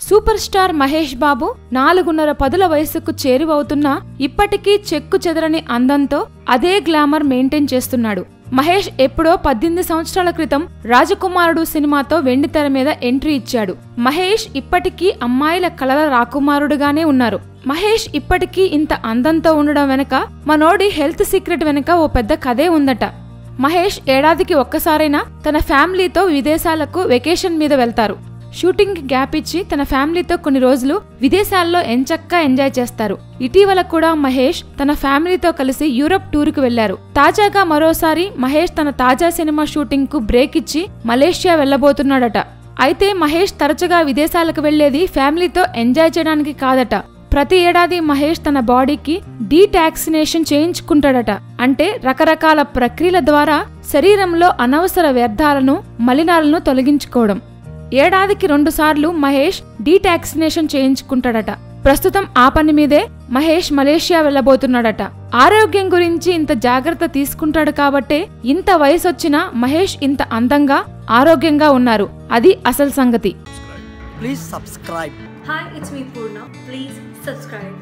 Super star Mahesh బాబు నాలుగున్నర పదుల వయసుకు చేరువవుతున్నా ఇప్పటికీ చెక్కు చెదరని అందంతో అదే గ్లామర్ మెయింటైన్ చేస్తున్నాడు మహేష్ ఎప్పుడో పద్దెనిమిది సంవత్సరాల క్రితం రాజకుమారుడు సినిమాతో వెండితెర మీద ఎంట్రీ ఇచ్చాడు మహేష్ ఇప్పటికీ అమ్మాయిల కలల రాకుమారుడుగానే ఉన్నారు మహేష్ ఇప్పటికీ ఇంత అందంతో ఉండడం వెనక మనోడి హెల్త్ సీక్రెట్ వెనక ఓ పెద్ద కథే ఉందట మహేష్ ఏడాదికి ఒక్కసారైనా తన ఫ్యామిలీతో విదేశాలకు వెకేషన్ మీద వెళ్తారు షూటింగ్ గ్యాప్ ఇచ్చి తన ఫ్యామిలీతో కొన్ని రోజులు విదేశాల్లో ఎంచక్కా ఎంజాయ్ చేస్తారు ఇటీవల కూడా మహేష్ తన ఫ్యామిలీతో కలిసి యూరప్ టూర్కు వెళ్లారు తాజాగా మరోసారి మహేష్ తన తాజా సినిమా షూటింగ్ కు బ్రేక్ ఇచ్చి మలేషియా వెళ్లబోతున్నాడట అయితే మహేష్ తరచుగా విదేశాలకు వెళ్లేది ఫ్యామిలీతో ఎంజాయ్ చేయడానికి కాదట ప్రతి ఏడాది మహేష్ తన బాడీకి డీటాక్సినేషన్ చేయించుకుంటాడట అంటే రకరకాల ప్రక్రియల ద్వారా శరీరంలో అనవసర వ్యర్థాలను మలినాలను తొలగించుకోవడం ఏడాదికి రెండుసార్లు మహేష్ డీటాక్సినేషన్ చేయించుకుంటాడట ప్రస్తుతం ఆ పని మీదే మహేష్ మలేషియా వెళ్లబోతున్నాడట ఆరోగ్యం గురించి ఇంత జాగ్రత్త తీసుకుంటాడు కాబట్టే ఇంత వయసొచ్చినా మహేష్ ఇంత అందంగా ఆరోగ్యంగా ఉన్నారు అది అసలు సంగతి Please subscribe. Hi, it's me Purna. Please subscribe.